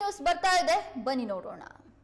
news ಬರ್ತಾ ಇದೆ ಬನ್ನಿ ನೋಡೋಣ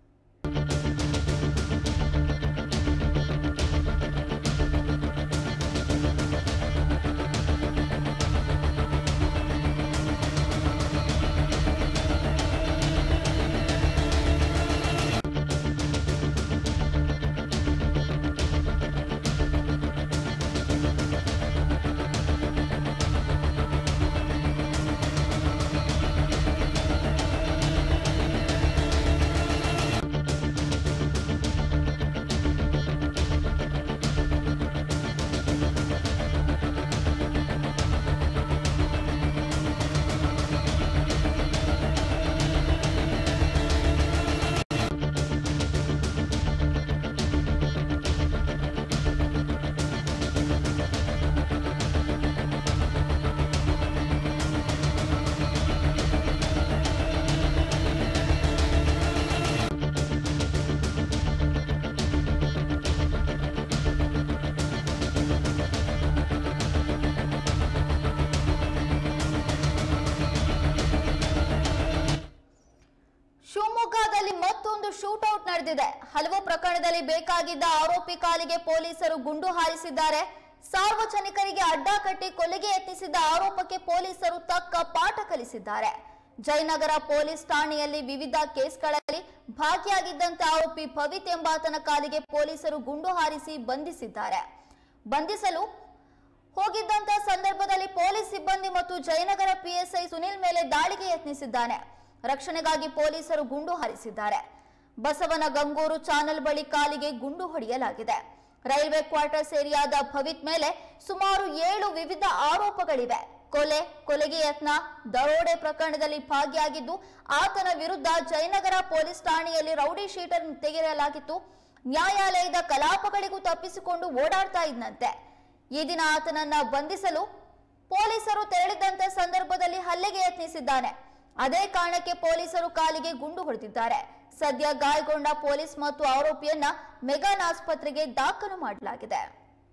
ಶಿವಮೊಗ್ಗದಲ್ಲಿ ಮತ್ತೊಂದು ಶೂಟೌಟ್ ನಡೆದಿದೆ ಹಲವು ಪ್ರಕರಣದಲ್ಲಿ ಬೇಕಾಗಿದ್ದ ಆರೋಪಿ ಕಾಲಿಗೆ ಪೊಲೀಸರು ಗುಂಡು ಹಾರಿಸಿದ್ದಾರೆ ಸಾರ್ವಜನಿಕರಿಗೆ ಅಡ್ಡ ಕಟ್ಟಿ ಕೊಲೆಗೆ ಯತ್ನಿಸಿದ್ದ ಆರೋಪಕ್ಕೆ ಪೊಲೀಸರು ತಕ್ಕ ಪಾಠ ಕಲಿಸಿದ್ದಾರೆ ಜಯನಗರ ಪೊಲೀಸ್ ಠಾಣೆಯಲ್ಲಿ ವಿವಿಧ ಕೇಸ್ಗಳಲ್ಲಿ ಭಾಗಿಯಾಗಿದ್ದಂತೆ ಆರೋಪಿ ಭವಿತ್ ಎಂಬಾತನ ಕಾಲಿಗೆ ಪೊಲೀಸರು ಗುಂಡು ಹಾರಿಸಿ ಬಂಧಿಸಿದ್ದಾರೆ ಬಂಧಿಸಲು ಹೋಗಿದ್ದಂತ ಸಂದರ್ಭದಲ್ಲಿ ಪೊಲೀಸ್ ಸಿಬ್ಬಂದಿ ಮತ್ತು ಜಯನಗರ ಪಿಎಸ್ಐ ಸುನಿಲ್ ಮೇಲೆ ದಾಳಿಗೆ ಯತ್ನಿಸಿದ್ದಾನೆ ರಕ್ಷಣೆಗಾಗಿ ಪೊಲೀಸರು ಗುಂಡು ಹಾರಿಸಿದ್ದಾರೆ ಬಸವನ ಗಂಗೂರು ಚಾನಲ್ ಬಳಿ ಕಾಲಿಗೆ ಗುಂಡು ಹೊಡೆಯಲಾಗಿದೆ ರೈಲ್ವೆ ಕ್ವಾರ್ಟರ್ಸ್ ಏರಿಯಾದ ಭವಿತ್ ಮೇಲೆ ಸುಮಾರು ಏಳು ವಿವಿಧ ಆರೋಪಗಳಿವೆ ಕೊಲೆ ಕೊಲೆಗೆ ಯತ್ನ ದರೋಡೆ ಪ್ರಕರಣದಲ್ಲಿ ಭಾಗಿಯಾಗಿದ್ದು ಆತನ ವಿರುದ್ಧ ಜಯನಗರ ಪೊಲೀಸ್ ಠಾಣೆಯಲ್ಲಿ ರೌಡಿ ಶೀಟರ್ ತೆಗೆಯಲಾಗಿತ್ತು ನ್ಯಾಯಾಲಯದ ಕಲಾಪಗಳಿಗೂ ತಪ್ಪಿಸಿಕೊಂಡು ಓಡಾಡ್ತಾ ಇದ್ದಂತೆ ಈ ದಿನ ಆತನನ್ನ ಬಂಧಿಸಲು ಪೊಲೀಸರು ತೆರಳಿದಂತ ಸಂದರ್ಭದಲ್ಲಿ ಹಲ್ಲೆಗೆ ಯತ್ನಿಸಿದ್ದಾನೆ ಅದೇ ಕಾರಣಕ್ಕೆ ಪೊಲೀಸರು ಕಾಲಿಗೆ ಗುಂಡು ಹೊಡೆದಿದ್ದಾರೆ ಸದ್ಯ ಗಾಯಗೊಂಡ ಪೊಲೀಸ್ ಮತ್ತು ಆರೋಪಿಯನ್ನ ಮೆಗಾನ್ ಆಸ್ಪತ್ರೆಗೆ ದಾಖಲು ಮಾಡಲಾಗಿದೆ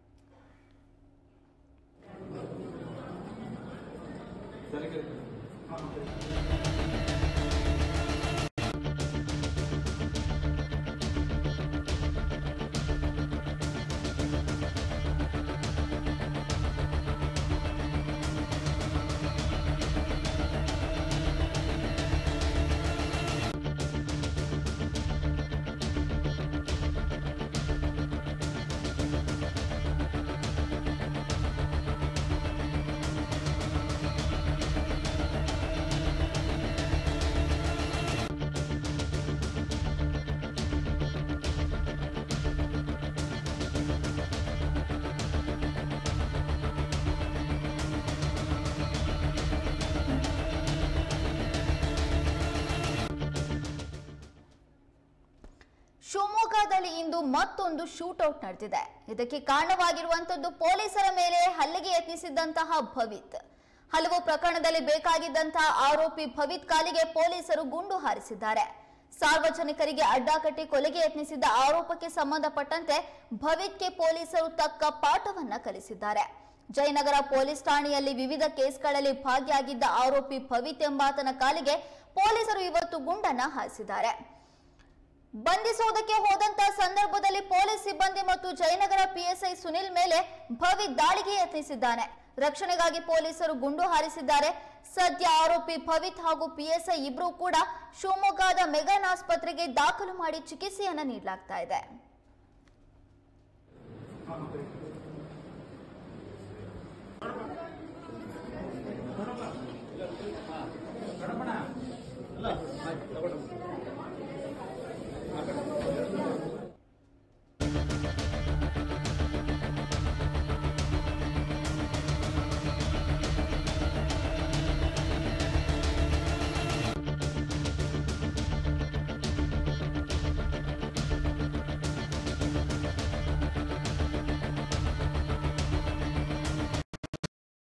ಶಿವಮೊಗ್ಗದಲ್ಲಿ ಇಂದು ಮತ್ತೊಂದು ಶೂಟೌಟ್ ನಡೆದಿದೆ ಇದಕ್ಕೆ ಕಾರಣವಾಗಿರುವಂತದ್ದು ಪೊಲೀಸರ ಮೇಲೆ ಹಲ್ಲೆಗೆ ಯತ್ನಿಸಿದ್ದಂತಹ ಭವಿತ್ ಹಲವು ಪ್ರಕರಣದಲ್ಲಿ ಬೇಕಾಗಿದ್ದಂತಹ ಆರೋಪಿ ಭವಿತ್ ಕಾಲಿಗೆ ಪೊಲೀಸರು ಗುಂಡು ಹಾರಿಸಿದ್ದಾರೆ ಸಾರ್ವಜನಿಕರಿಗೆ ಅಡ್ಡ ಕಟ್ಟಿ ಕೊಲೆಗೆ ಯತ್ನಿಸಿದ್ದ ಆರೋಪಕ್ಕೆ ಸಂಬಂಧಪಟ್ಟಂತೆ ಭವಿತ್ಗೆ ಪೊಲೀಸರು ತಕ್ಕ ಪಾಠವನ್ನ ಕಲಿಸಿದ್ದಾರೆ ಜಯನಗರ ಪೊಲೀಸ್ ಠಾಣೆಯಲ್ಲಿ ವಿವಿಧ ಕೇಸ್ಗಳಲ್ಲಿ ಭಾಗಿಯಾಗಿದ್ದ ಆರೋಪಿ ಭವಿತ್ ಎಂಬಾತನ ಕಾಲಿಗೆ ಪೊಲೀಸರು ಇವತ್ತು ಗುಂಡನ್ನ ಹಾರಿಸಿದ್ದಾರೆ ಬಂಧಿಸುವುದಕ್ಕೆ ಹೋದಂತ ಸಂದರ್ಭದಲ್ಲಿ ಪೊಲೀಸ್ ಸಿಬ್ಬಂದಿ ಮತ್ತು ಜಯನಗರ ಪಿಎಸ್ಐ ಸುನಿಲ್ ಮೇಲೆ ಭವಿ ದಾಳಿಗೆ ಯತ್ನಿಸಿದ್ದಾನೆ ರಕ್ಷಣೆಗಾಗಿ ಪೊಲೀಸರು ಗುಂಡು ಹಾರಿಸಿದ್ದಾರೆ ಸದ್ಯ ಆರೋಪಿ ಭವಿತ್ ಹಾಗೂ ಪಿಎಸ್ಐ ಇಬ್ರು ಕೂಡ ಶಿವಮೊಗ್ಗದ ಮೆಗಾನ್ ಆಸ್ಪತ್ರೆಗೆ ದಾಖಲು ಮಾಡಿ ಚಿಕಿತ್ಸೆಯನ್ನ ನೀಡಲಾಗ್ತಾ ಇದೆ